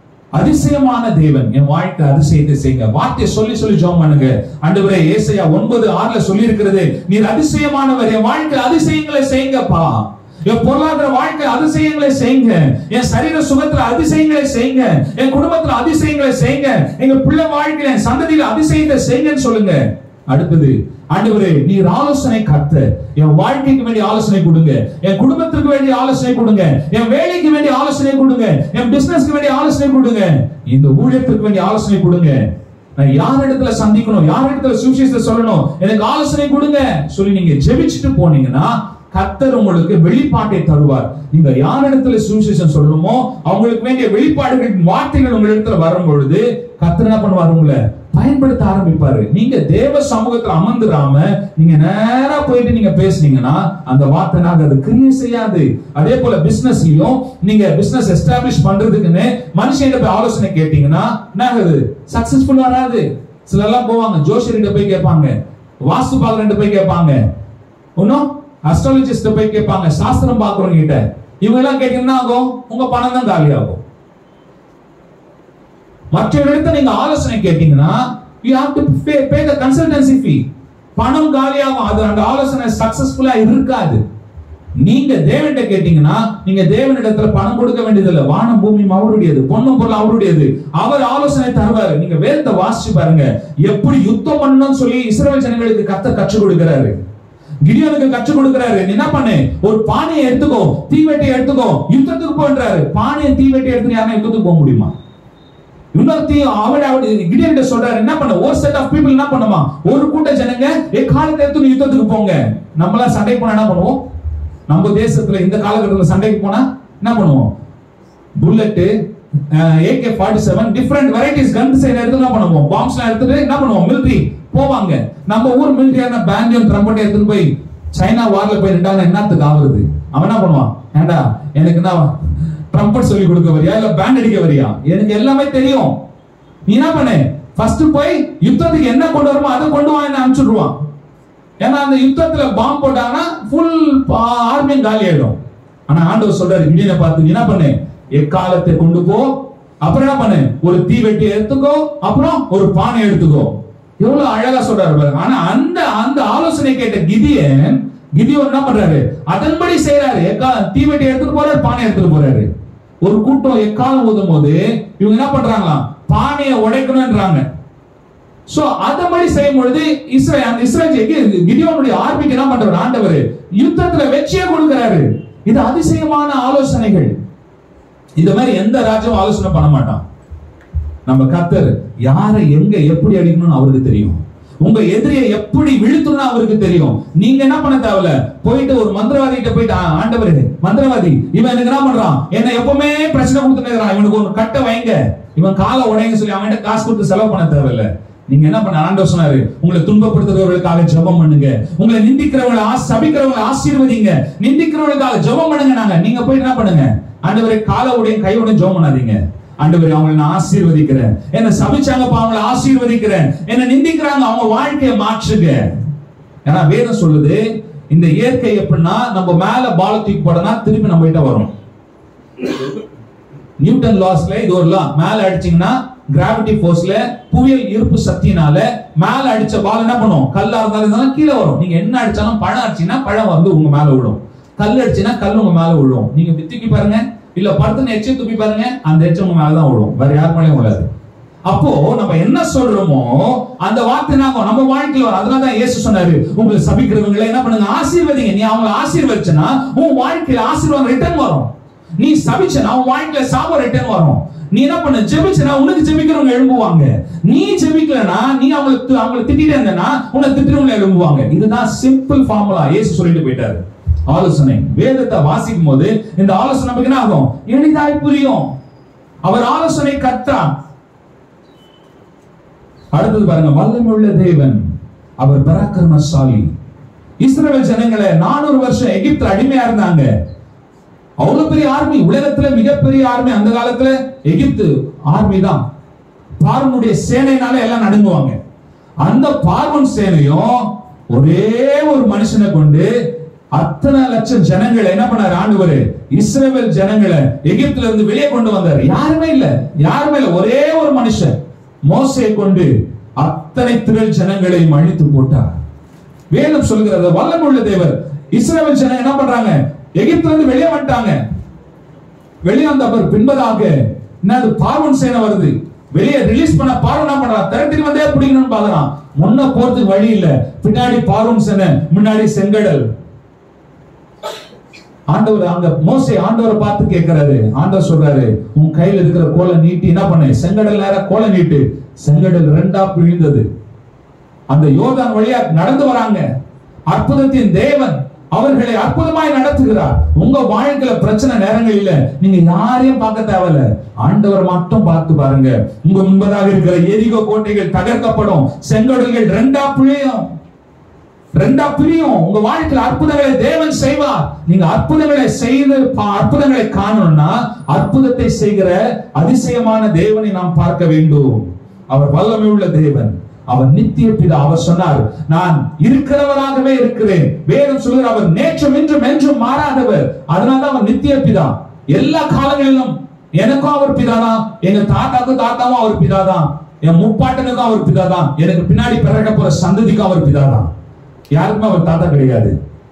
அதிசயமான தேவன் என் வாழ்க்கை அதிசயத்தை செய்யுங்க வார்த்தையை சொல்லி சொல்லி ஜெபம் பண்ணுங்க ஆண்டவரே ஏசாயா ஒன்பது ஆறுல சொல்லி இருக்கிறது நீர் அதிசயமானவர் என் வாழ்க்கை அதிசயங்களை செய்யுங்கப்பா என் பொருளாதார வாழ்க்கை அதிசயங்களை செய்யுங்க என் சரீர சுகத்துல அதிசயங்களை செய்யுங்க என் குடும்பத்துல அதிசயங்களை செய்யுங்க எங்க பிள்ளை வாழ்க்கையில என் சந்ததியில அதிசயத்தை செய்யுங்கன்னு சொல்லுங்க அடுத்தது ஆண்டவரே நீர் ஆலோசனை கத்த என் வாழ்க்கைக்கு வேண்டிய ஆலோசனை கொடுங்க என் குடும்பத்திற்கு வேண்டிய ஆலோசனை கொடுங்க என் வேலைக்கு வேண்டிய ஆலோசனை கொடுங்க என் பிசினஸ்க்கு வேண்டிய ஆலோசனை கொடுங்க இந்த ஊழியத்திற்கு வேண்டிய ஆலோசனை கொடுங்க நான் யார் இடத்துல சந்திக்கணும் யார் இடத்துல சுவிசேஷத்தை சொல்லணும் எனக்கு ஆலோசனை கொடுங்க சொல்லி நீங்க ஜெபிச்சுட்டு போனீங்கன்னா கர்த்தர் உங்களுக்கு வெளிப்பாட்டை தருவார் நீங்க யார் இடத்துல சுவிசேஷம் சொல்லணுமோ அவங்களுக்கு வேண்டிய வெளிப்பாடுகளின் வார்த்தைகள் உங்க இடத்துல வரும் பொழுது கர்த்தர் என்ன பண்ணுவார் உங்களை பயன்படுத்த ஆரம்பிப்பாரு நீங்க தேவ சமூகத்துல அமர்ந்துடாம நீங்க நேரா போயிட்டு நீங்க பேசுனீங்கன்னா அந்த வார்த்தை நாங்க அது கிரியை செய்யாது அதே போல பிசினஸ்லயும் நீங்க பிசினஸ் எஸ்டாப்ளிஷ் பண்றதுக்குன்னு மனுஷன் போய் ஆலோசனை கேட்டீங்கன்னா என்ன ஆகுது சக்சஸ்ஃபுல் வராது சில எல்லாம் போவாங்க ஜோஷியர்கிட்ட போய் கேட்பாங்க வாஸ்து பாக்குறேன் போய் கேட்பாங்க இன்னும் அஸ்ட்ராலஜிஸ்ட போய் கேட்பாங்க சாஸ்திரம் பாக்குறவங்க கிட்ட இவங்க எல்லாம் கேட்டீங்கன்னா ஆகும் உங்க பணம் தான் காலி ஆகும் மற்ற இடத்துல நீங்க ஆலோசனை கேட்டீங்கன்னா you have to pay pay the consultancy fee பணம் காலியாகும் அது அந்த ஆலோசனை சக்சஸ்ஃபுல்லா இருக்காது நீங்க தேவன்கிட்ட கேட்டீங்கன்னா நீங்க தேவனிடத்துல பணம் கொடுக்க வேண்டியதில்லை வானம் பூமியும் அவருடையது பொண்ணும் பொருள் அவருடையது அவர் ஆலோசனை தருவாரு நீங்க வேதத்தை வாசிச்சு பாருங்க எப்படி யுத்தம் பண்ணணும்னு சொல்லி இஸ்ரவேல் ஜனங்களுக்கு கத்த கற்றுக் கொடுக்கிறாரு கிடியோனுக்கு கற்றுக் கொடுக்கிறாரு நீ என்ன பண்ணு ஒரு பானையை எடுத்துக்கோ தீவெட்டியை எடுத்துக்கோ யுத்தத்துக்கு போன்றாரு பானையை தீவெட்டி எடுத்து யாரும் யுத்தத்துக்கு போக முடியுமா இன்னொருத்தி அவட அவட கிடியன்ட்ட சொல்றாரு என்ன பண்ண ஒரு செட் ஆஃப் பீப்புள் என்ன பண்ணுமா ஒரு கூட்ட ஜனங்க ஏ காலத்தை எடுத்து நீ யுத்தத்துக்கு போங்க நம்மளா சண்டைக்கு போனா என்ன பண்ணுவோம் நம்ம தேசத்துல இந்த காலகட்டத்துல சண்டைக்கு போனா என்ன பண்ணுவோம் bullet AK forty seven different varieties guns எடுத்து என்ன பண்ணுவோம் பாம்ஸ்லாம் எடுத்துட்டு என்ன பண்ணுவோம் மிலிட்ரி போவாங்க நம்ம ஊர் மிலிட்ரியான பேண்டியம் ட்ரம்பட் எடுத்துட்டு போய் சைனா வார்ல போய் நின்றாங்க என்னத்துக்கு ஆகுறது அவன் என்ன பண்ணுவான் ஏண்டா எனக்கு என்ன ட்ரம்பட் சொல்லி கொடுக்க வரியா இல்ல பேண்ட் அடிக்க வரியா எனக்கு எல்லாமே தெரியும் நீ என்ன பண்ணு ஃபர்ஸ்ட் போய் யுத்தத்துக்கு என்ன கொண்டு வருமோ அதை கொண்டு வா என்ன அனுப்பிச்சுடுவான் ஏன்னா அந்த யுத்தத்துல பாம்பு போட்டாங்கன்னா ஃபுல் ஆர்மியும் காலி ஆயிடும் ஆனா ஆண்டவர் சொல்றாரு இடியனை பார்த்து நீ என்ன பண்ணு எக்காலத்தை கொண்டு போ அப்புறம் என்ன பண்ணு ஒரு தீவெட்டி எடுத்துக்கோ அப்புறம் ஒரு பானை எடுத்துக்கோ எவ்வளவு அழகா சொல்றாரு பாருங்க ஆனா அந்த அந்த ஆலோசனை கேட்ட கிதியன் கிதியோன் என்ன பண்றாரு அதன்படி செய்யறாரு எக்கா தீவெட்டி எடுத்துட்டு போறாரு பானை எடுத்துட்டு போறாரு ஒரு கூட்டம் எக்காலம் ஊதும் போது இவங்க என்ன பண்றாங்களாம் பானையை உடைக்கணும்ன்றாங்க சோ அத மாதிரி செய்யும் பொழுது இஸ்ரேல் அந்த இஸ்ரேல் கிடியோனுடைய ஆர்மிக்கு என்ன பண்றாரு ஆண்டவர் யுத்தத்துல வெற்றியை கொடுக்கிறாரு இது அதிசயமான ஆலோசனைகள் இந்த மாதிரி எந்த ராஜாவும் ஆலோசனை பண்ண மாட்டான் நம்ம கத்தர் யாரை எங்க எப்படி அடிக்கணும்னு அவருக்கு தெரியும் உங்க எதிரியை எப்படி வீழ்த்தணும்னு அவருக்கு தெரியும் நீங்க என்ன பண்ண தேவையில்ல போயிட்டு ஒரு மந்திரவாதி கிட்ட போயிட்டு "ஆ, ஆண்டவரே மந்திரவாதி இவன் எனக்கு என்ன பண்றான் என்ன எப்பவுமே பிரச்சனை கொடுத்துட்டு இருக்கிறான் இவனுக்கு ஒரு கட்டை வைங்க இவன் காலை உடைங்க சொல்லி அவன்கிட்ட காசு கொடுத்து செலவு பண்ண தேவையில்ல நீங்க என்ன பண்ண ஆண்டவர் சொன்னாரு உங்களை துன்பப்படுத்துறவர்களுக்காக ஜெபம் பண்ணுங்க உங்களை நிந்திக்கிறவங்களை ஆஸ்- சபிக்கிறவங்களை ஆசீர்வதிங்க நிந்திக்கிறவங்களுக்காக ஜெபம் பண்ணுங்க நாங்க நீங்க போய் என்ன பண்ணுங்க ஆண்டவரே காலை உடையும் கை உடையும் ஜெபம் பண்ணாதீங்க ஆண்டவரே அவங்களை நான் ஆசீர்வதிக்கிறேன் என்ன சபிச்சாங்கப்பா அவங்களை ஆசீர்வதிக்கிறேன் என்ன நிந்திக்கிறாங்க அவங்க வாழ்க்கையை மாற்றுங்க ஏன்னா வேதம் சொல்லுது இந்த இயற்கை எப்படின்னா நம்ம மேல பால தூக்கி போடனா திருப்பி நம்ம கிட்ட வரும் நியூட்டன் லாஸ்ல இது ஒரு லா மேல அடிச்சீங்கன்னா கிராவிட்டி ஃபோர்ஸ்ல புவியியல் ஈர்ப்பு சக்தினால மேல அடிச்ச பால் என்ன பண்ணும் கல்லா இருந்தாலும் இருந்தாலும் கீழே வரும் நீங்க என்ன அடிச்சாலும் பழம் அடிச்சீங்கன்னா பழம் வந்து உங்க மேல விழும் கல் அடிச்சீங்கன்னா கல் உங்க மேல விழும் நீங்க இப்படி தூக்கி பாருங்க இல்ல படுத்துன்னு எச்சை தூக்கி பாருங்க அந்த எச்சம் உங்க மேல தான் விழும் வேற யார் மேலயும் விழாது அப்போ நம்ம என்ன சொல்றோமோ அந்த வார்த்தை நாங்க நம்ம வாழ்க்கையில வரும் அதனால தான் இயேசு சொன்னாரு உங்களை சபிக்கிறவங்களை என்ன பண்ணுங்க ஆசீர்வதிங்க நீ அவங்களை ஆசீர்வதிச்சனா உன் வாழ்க்கையில ஆசீர்வாதம் ரிட்டர்ன் வரும் நீ சபிச்சனா உன் வாழ்க்கையில சாபம் ரிட்டர்ன் வரும் நீ என்ன பண்ண ஜெபிச்சனா உனக்கு ஜெபிக்கிறவங்க எழும்புவாங்க நீ ஜெபிக்கலனா நீ அவங்களுக்கு அவங்களை திட்டிட்டே இருந்தனா உன்னை திட்டுறவங்க எழும்புவாங்க இதுதான் சிம்பிள் ஃபார்முலா இயேசு சொல்லிட்டு போயிட்டாரு ஆலோசனை வேதத்தை வாசிக்கும் போது இந்த ஆலோசனை நமக்கு என்ன ஆகும் எளிதாய் புரியும் அவர் ஆலோசனை கற்றான் அடுத்தது பாருங்க வல்லமையுள்ள தேவன் அவர் பராக்கிரமசாலி இஸ்ரவேல் ஜனங்களை நானூறு வருஷம் எகிப்துல அடிமையா இருந்தாங்க அவ்வளவு பெரிய ஆர்மி உலகத்துல மிகப்பெரிய ஆர்மி அந்த காலத்துல எகிப்து ஆர்மி தான் பார்வனுடைய சேனைனால எல்லாம் நடுங்குவாங்க அந்த பார்வன் சேனையும் ஒரே ஒரு மனுஷனை கொண்டு அத்தனை லட்சம் ஜனங்களை என்ன பண்ணாரு ஆண்டவர் இஸ்ரவேல் ஜனங்களை எகிப்துல இருந்து வெளியே கொண்டு வந்தாரு யாருமே இல்ல யாருமே இல்ல ஒரே ஒரு மனுஷன் மோசையை கொண்டு அத்தனை திரள் ஜனங்களை அழித்து போட்டார் வேதம் சொல்கிறது வல்லமுள்ள தேவர் இஸ்ரவேல் ஜனம் என்ன பண்றாங்க எகிப்துல இருந்து வெளியே வந்துட்டாங்க வெளியே வந்த அவர் பின்பதாக என்னது பார்வன் சேனை வருது வெளியே ரிலீஸ் பண்ண பார்வன் என்ன பண்றான் திரட்டி வந்தே பிடிக்கணும்னு பாக்குறான் முன்ன போறதுக்கு வழி இல்ல பின்னாடி பார்வன் சேனை முன்னாடி செங்கடல் ஆண்டவர் அங்க மோசே ஆண்டவரை பார்த்து கேட்கிறாரு ஆண்டவர் சொல்றாரு உன் கையில இருக்கிற கோலை நீட்டி என்ன பண்ணு செங்கடல் நேர கோலை நீட்டு செங்கடல் ரெண்டா பிழிந்தது அந்த யோர்தான் வழியா நடந்து வராங்க அற்புதத்தின் தேவன் அவர்களை அற்புதமாய் நடத்துகிறார் உங்க வாழ்க்கையில பிரச்சனை நேரங்களில நீங்க யாரையும் பார்க்க தேவையில்ல ஆண்டவர் மட்டும் பார்த்து பாருங்க உங்க முன்பதாக இருக்கிற எரிகோ கோட்டைகள் தகர்க்கப்படும் செங்கடல்கள் ரெண்டா பிழையும் ரெண்டா பிரியும் உங்க வாழ்க்கையில அற்புதங்களை தேவன் செய்வார் நீங்க அற்புதங்களை செய்து பா- அற்புதங்களை காணணும்னா அற்புதத்தை செய்கிற அதிசயமான தேவனை நாம் பார்க்க வேண்டும் அவர் வல்லமை உள்ள தேவன் அவர் நித்திய பிதா அவர் சொன்னார் நான் இருக்கிறவராகவே இருக்கிறேன் வேதம் சொல்கிற அவர் நேற்றும் இன்றும் என்றும் மாறாதவர் அதனால்தான் அவர் நித்திய பிதா எல்லா காலங்களிலும் எனக்கும் அவர் பிதாதான் எங்க தாத்தாக்கும் தாத்தாவும் அவர் பிதாதான் என் முப்பாட்டனுக்கும் அவர் பிதாதான் எனக்கு பின்னாடி பிறக்க போற சந்ததிக்கும் அவர் பிதாதான் யாருக்குமே அவர் தாத்தா கிடையாது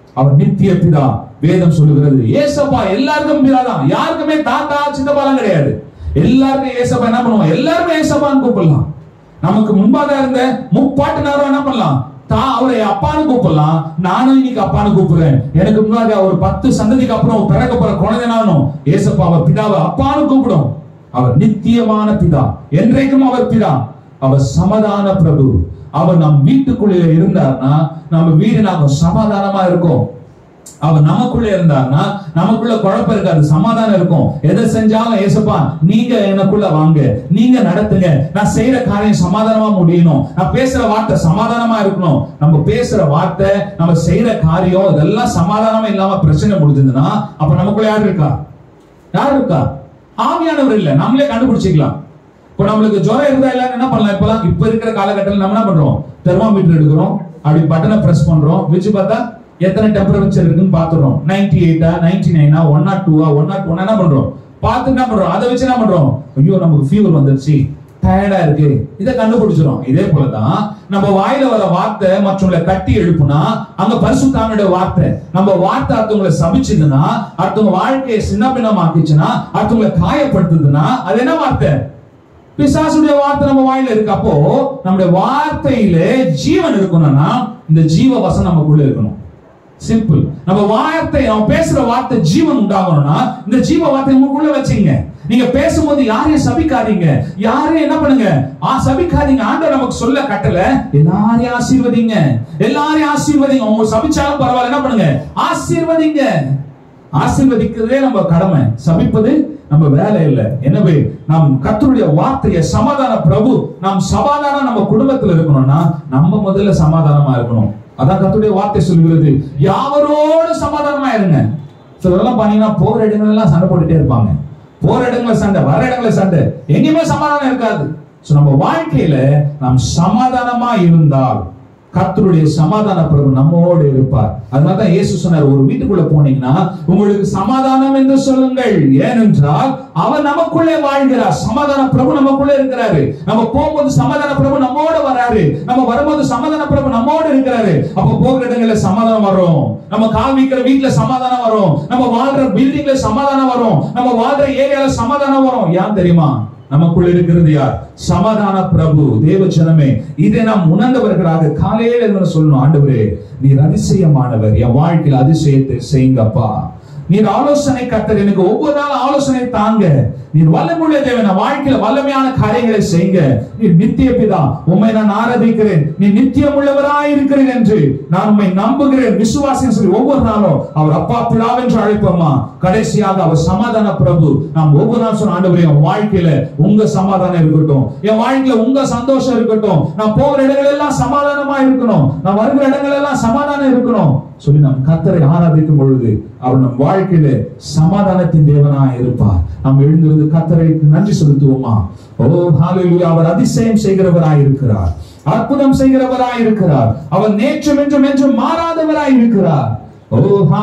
அவர் நித்திய பிதா வேதம் சொல்லுகிறது ஏசப்பா எல்லாருக்கும் பிதா தான் யாருக்குமே தாத்தா சித்தப்பாலாம் கிடையாது எல்லாருக்கும் ஏசப்பா என்ன பண்ணுவோம் எல்லாருமே ஏசப்பான்னு கூப்பிடலாம் நமக்கு முன்பாக இருந்த முப்பாட்டுனாரும் என்ன பண்ணலாம் தான் அவரை அப்பான்னு கூப்பிடலாம் நானும் இன்னைக்கு அப்பான்னு கூப்பிடுறேன் எனக்கு முன்னாடி ஒரு பத்து சந்ததிக்கு அப்புறம் பிறக்க போற குழந்தை நானும் ஏசப்பாவை பிதாவை அப்பான்னு கூப்பிடும் அவர் நித்தியமான பிதா என்றைக்கும் அவர் பிதா அவர் சமாதான பிரபு அவர் நம் வீட்டுக்குள்ளே இருந்தார்னா நம்ம வீடு நாம சமாதானமா இருக்கோம் அவர் நமக்குள்ள இருந்தார்னா நமக்குள்ள குழப்பம் இருக்காது சமாதானம் இருக்கும் எதை செஞ்சாலும் ஏசப்பா நீங்க எனக்குள்ள வாங்க நீங்க நடத்துங்க நான் செய்யற காரியம் சமாதானமா முடியணும் நான் பேசுற வார்த்தை சமாதானமா இருக்கணும் நம்ம பேசுற வார்த்தை நம்ம செய்யற காரியம் இதெல்லாம் சமாதானமா இல்லாம பிரச்சனை முடிஞ்சதுன்னா அப்ப நமக்குள்ள யார் இருக்கா யார் இருக்கா ஆவியானவர் இல்ல நம்மளே கண்டுபிடிச்சிக்கலாம் இப்போ நம்மளுக்கு ஜுரம் இருந்தா எல்லாரும் என்ன பண்ணலாம் இப்பலாம் இப்ப இருக்கிற காலகட்டத்தில் நம்ம என்ன பண்றோம் தெர்மாமீட்டர் எடுக்கிறோம் அப்படி பட்டனை பிரஸ் பண்றோம் வச்சு பார்த்தா எத்தனை டெம்பரேச்சர் இருக்குன்னு பாத்துறோம் நைன்டி எயிட்டா நைன்டி நைனா ஒன் நாட் டூவா ஒன் நாட் ஒன் என்ன பண்றோம் பார்த்து என்ன பண்றோம் அதை வச்சு என்ன பண்றோம் ஐயோ நமக்கு ஃபீவர் வந்துருச்சு டயர்டா இருக்கு இதை கண்டுபிடிச்சிரும் இதே போலதான் நம்ம வாயில வர வார்த்தை மற்றவங்களை கட்டி எழுப்புனா அங்க பரிசுத்தானுடைய வார்த்தை நம்ம வார்த்தை அடுத்தவங்களை சபிச்சதுன்னா அடுத்தவங்க வாழ்க்கையை சின்ன பின்னமாக்கிச்சுன்னா அடுத்தவங்களை காயப்படுத்துதுன்னா அது என்ன வார்த்தை பிசாசுடைய வார்த்தை நம்ம வாயில இருக்கு அப்போ நம்முடைய வார்த்தையில ஜீவன் இருக்கணும்னா இந்த ஜீவ வசம் நமக்குள்ள இருக்கணும் சிம்பிள் நம்ம வார்த்தை நம்ம பேசுற வார்த்தை ஜீவன் உண்டாகணும்னா இந்த ஜீவ வார்த்தை உங்களுக்குள்ள வச்சுங்க நீங்க பேசும்போது யாரையும் சபிக்காதீங்க யாரையும் என்ன பண்ணுங்க ஆ சபிக்காதீங்க ஆண்டவர் நமக்கு சொல்ல கட்டல எல்லாரையும் ஆசீர்வதிங்க எல்லாரையும் ஆசீர்வதிங்க உங்க சபிச்சாலும் பரவாயில்ல என்ன பண்ணுங்க ஆசீர்வதிங்க ஆசீர்வதிக்கிறதே நம்ம கடமை சபிப்பது நம்ம வேலை இல்லை எனவே நாம் கர்த்தருடைய வார்த்தையை சமாதான பிரபு நாம் சமாதானம் நம்ம குடும்பத்துல இருக்கணும்னா நம்ம முதல்ல சமாதானமா இருக்கணும் அதான் கர்த்தருடைய வார்த்தை சொல்கிறது யாவரோடு சமாதானமா இருங்க சிலரெல்லாம் பாத்தீங்கன்னா போகிற இடங்கள் எல்லாம் சண்டை போட்டுட்டே இருப்பாங்க போற இடங்கள சண்டை வர இடங்கள சண்டை எங்கேயுமே சமாதானம் இருக்காது சோ நம்ம வாழ்க்கையில நாம் சமாதானமா இருந்தால் கர்த்தருடைய சமாதான பிரபு நம்மோடு இருப்பார் அதனாலதான் இயேசு சொன்னார் ஒரு வீட்டுக்குள்ள போனீங்கன்னா உங்களுக்கு சமாதானம் என்று சொல்லுங்கள் ஏனென்றால் அவர் நமக்குள்ளே வாழ்கிறார் சமாதான பிரபு நமக்குள்ளே இருக்கிறாரு நம்ம போகும்போது சமாதான பிரபு நம்மோட வராரு நம்ம வரும்போது சமாதான பிரபு நம்மோட இருக்கிறாரு அப்ப போகிற இடங்கள்ல சமாதானம் வரும் நம்ம கால் வைக்கிற வீட்டுல சமாதானம் வரும் நம்ம வாழ்ற பில்டிங்ல சமாதானம் வரும் நம்ம வாழ்ற ஏரியால சமாதானம் வரும் ஏன் தெரியுமா நமக்குள்ள இருக்கிறது யார் சமாதான பிரபு தேவ ஜனமே இதை நாம் உணர்ந்தவர்களாக காலையில இருந்து சொல்லணும் ஆண்டவரே நீர் அதிசயமானவர் என் வாழ்க்கையில் அதிசயத்தை செய்யுங்கப்பா நீர் ஆலோசனை கத்தர் எனக்கு ஒவ்வொரு நாள் ஆலோசனை தாங்க நீர் வல்லமுள்ள தேவன் என் வாழ்க்கையில வல்லமையான காரியங்களை செய்யுங்க நீர் நித்திய பிதா உம்மை நான் ஆராதிக்கிறேன் நீ நித்தியம் உள்ளவராய் இருக்கிறேன் என்று நான் உம்மை நம்புகிறேன் விசுவாசம் சொல்லி ஒவ்வொரு நாளும் அவர் அப்பா பிதாவென்று அழைப்போமா கடைசியாக அவர் சமாதான பிரபு நாம் ஒவ்வொரு நாள் சொன்ன ஆண்டவரே என் வாழ்க்கையில உங்க சமாதானம் இருக்கட்டும் என் வாழ்க்கையில உங்க சந்தோஷம் இருக்கட்டும் நான் போகிற இடங்கள் எல்லாம் சமாதானமா இருக்கணும் நான் வருகிற இடங்கள் எல்லாம் சமாதானம் இருக்கணும் சொல்லி நாம் கத்தரை ஆராதிக்கும் பொழுது அவர் நம் வாழ்க்கையில சமாதானத்தின் தேவனா இருப்பார் நாம் எழுந்திருந்து கத்தரைக்கு நன்றி செலுத்துவோமா ஓ ஹalleluya அவர் அதிசயம் செய்கிறவராய் இருக்கிறார் அற்புதம் செய்கிறவராய் இருக்கிறார் அவர் நேற்றும் என்றும் என்றும் மாறாதவராய் இருக்கிறார் ஓ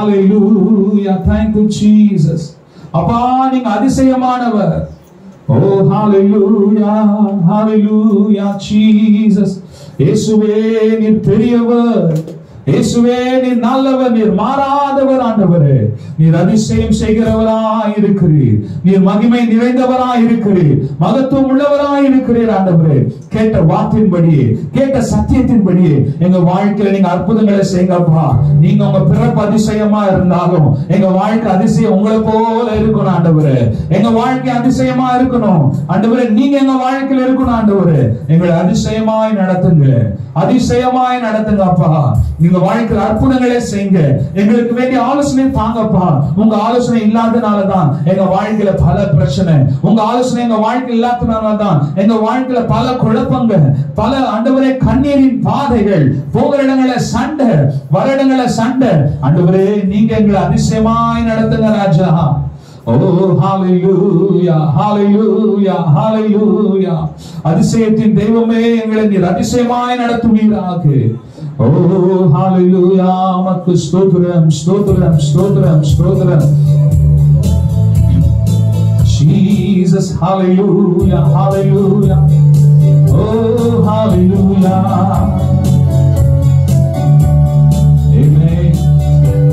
ஹalleluya thank you jesus அப்பா நீங்க அதிசயமானவர் ஓ ஹalleluya hallelujah jesus இயேசுவே நீர் பெரியவர் இயேசுவே நீர் நல்லவர் நீர் மாறாதவர் ஆண்டவரே நீர் அதிசயம் செய்கிறவராய் இருக்கிறீர் நீர் மகிமை நிறைந்தவராய் இருக்கிறீர் மகத்துவம் உள்ளவராய் இருக்கிறீர் ஆண்டவரே கேட்ட வார்த்தையின்படியே கேட்ட சத்தியத்தின்படியே எங்க வாழ்க்கையில நீங்க அற்புதங்களை செய்யுங்கப்பா நீங்க உங்க பிறப்பு அதிசயமா இருந்தாலும் எங்க வாழ்க்கை அதிசயம் உங்களை போல இருக்கணும் ஆண்டவரே எங்க வாழ்க்கை அதிசயமா இருக்கணும் ஆண்டவரே நீங்க எங்க வாழ்க்கையில இருக்கணும் ஆண்டவரே எங்களை அதிசயமாய் நடத்துங்க அதிசயமாய் நடத்துங்க அப்பா நீங்க வாழ்க்கையில அற்புதங்களே செய்யுங்க எங்களுக்கு வேண்டிய ஆலோசனை தாங்கப்பா உங்க ஆலோசனை இல்லாதனாலதான் எங்க வாழ்க்கையில பல பிரச்சனை உங்க ஆலோசனை எங்க வாழ்க்கையில் இல்லாதனாலதான் எங்க வாழ்க்கையில பல குழப்பங்கள் பல ஆண்டவரே கண்ணீரின் பாதைகள் போகிற இடங்கள சண்டை வர இடங்கள சண்டை ஆண்டவரே நீங்க எங்களை அதிசயமாய் நடத்துங்க ராஜா ஓ ஹalleluya ஹalleluya ஹalleluya அதிசயத்தின் தெய்வமே எங்களை நீர் அதிசயமாய் நடத்துவீராக ஓ ஹalleluya மக்கு ஸ்தோத்திரம் ஸ்தோத்திரம் ஸ்தோத்திரம் ஸ்தோத்திரம் Jesus hallelujah hallelujah oh hallelujah amen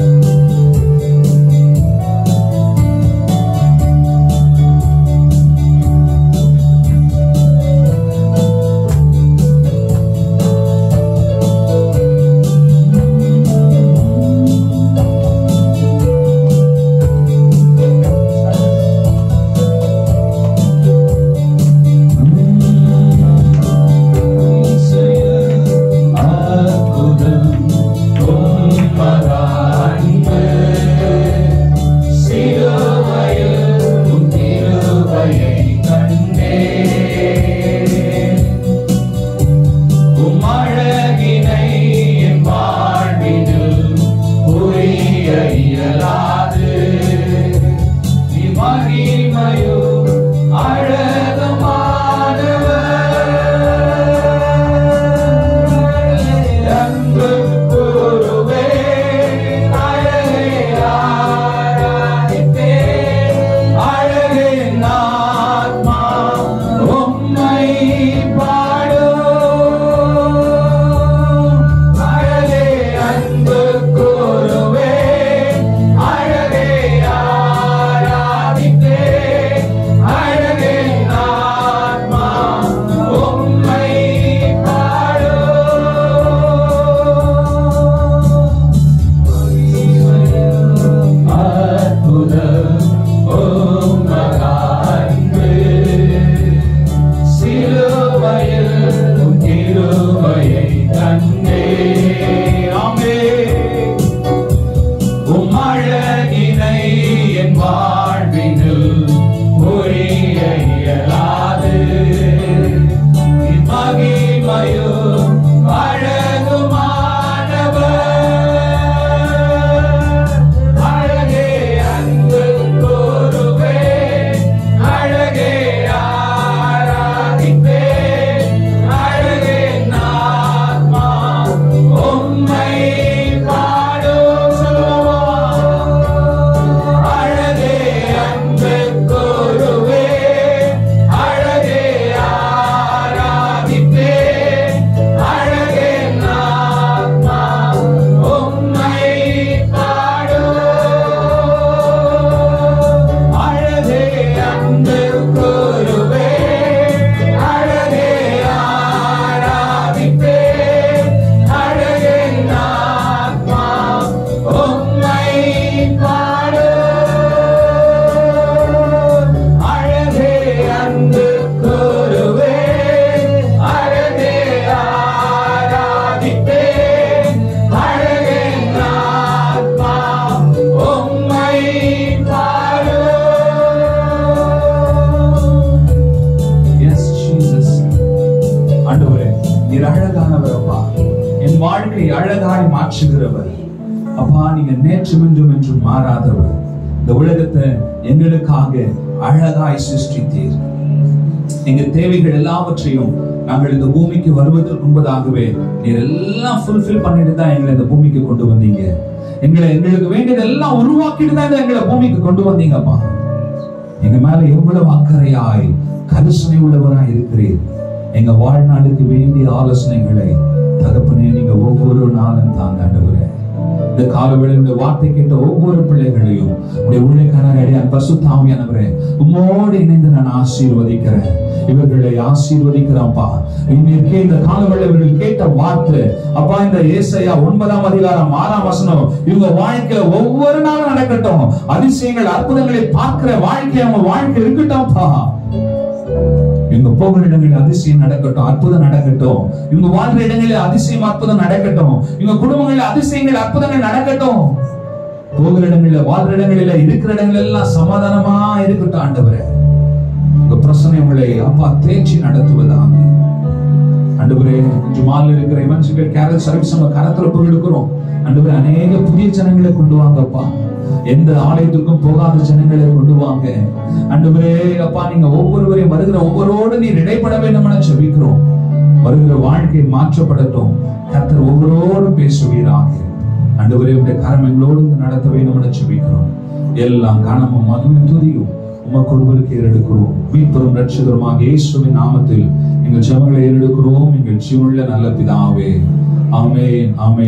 மாற்றுகிறவர் அப்பா நீங்க நேற்று என்றும் என்று மாறாதவர் இந்த உலகத்தை எங்களுக்காக அழகாய் சிருஷ்டித்தீர் எங்க தேவைகள் எல்லாவற்றையும் நாங்கள் இந்த பூமிக்கு வருவதற்கு முன்பதாகவே நீர் எல்லாம் ஃபுல்ஃபில் பண்ணிட்டு தான் எங்களை இந்த பூமிக்கு கொண்டு வந்தீங்க எங்களை எங்களுக்கு வேண்டியது எல்லாம் உருவாக்கிட்டு தான் இந்த எங்களை பூமிக்கு கொண்டு வந்தீங்கப்பா எங்க மேல எவ்வளவு அக்கறையாய் கரிசனை உள்ளவராய் இருக்கிறீர் எங்க வாழ்நாளுக்கு வேண்டிய ஆலோசனைகளை தகப்பனே நீங்க ஒவ்வொரு நாளும் தாங்க ஆண்டவரே இந்த காலவேளையுடைய வார்த்தை கேட்ட ஒவ்வொரு பிள்ளைகளையும் உடைய ஊழியக்காரர் அடியான் பசுத்தாமியானவரே உம்மோடு இணைந்து நான் ஆசீர்வதிக்கிறேன் இவர்களை ஆசீர்வதிக்கிறேன்ப்பா இன்னைக்கு இந்த காலவேளை இவர்கள் கேட்ட வார்த்தை அப்பா இந்த ஏசையா ஒன்பதாம் அதிகாரம் ஆறாம் வசனம் இவங்க வாழ்க்கையில ஒவ்வொரு நாளும் நடக்கட்டும் அதிசயங்கள் அற்புதங்களை பார்க்கிற வாழ்க்கை அவங்க வாழ்க்கை இருக்கட்டும்ப்பா இவங்க போகிற இடங்களில் அதிசயம் நடக்கட்டும் அற்புதம் நடக்கட்டும் இவங்க வாழ்ற இடங்களில் அதிசயம் அற்புதம் நடக்கட்டும் இவங்க குடும்பங்களில் அதிசயங்கள் அற்புதங்கள் நடக்கட்டும் போகிற இடங்களில் வாழ்ற இடங்களில இருக்கிற இடங்கள் எல்லாம் சமாதானமா இருக்கட்டும் ஆண்டவரே உங்க பிரசனை உங்களை அப்பா தேய்ச்சி நடத்துவதாக ஆண்டவரே இன்று மாலை இருக்கிற இவன்சுகள் கேரல் சர்வீஸ் நம்ம கரத்துல போய் எடுக்கிறோம் ஆண்டவரே அநேக புதிய ஜனங்களை கொண்டு வாங்கப்பா எந்த ஆலயத்துக்கும் போகாத ஜனங்களை கொண்டு வாங்க ஆண்டவரே அப்பா நீங்க ஒவ்வொருவரையும் வருகிற ஒவ்வொருவோடு நீர் இடைப்பட வேண்டும் என ஜெபிக்கிறோம் வருகிற வாழ்க்கை மாற்றப்படட்டும் கர்த்தர் ஒவ்வொருவரோடும் பேசுவீராக ஆண்டவரே உடைய கரம் எங்களோடு இருந்து நடத்த வேண்டும் என ஜெபிக்கிறோம் எல்லாம் கனமும் மகிமையும் துதியும் உமக்கு ஒருவருக்கு ஏறெடுக்கிறோம் மீட்பெரும் ரட்சகருமாக இயேசுவின் நாமத்தில் எங்கள் ஜெபங்களை ஏறெடுக்கிறோம் எங்கள் ஜீவனுள்ள நல்ல பிதாவே ஆமென் ஆமென்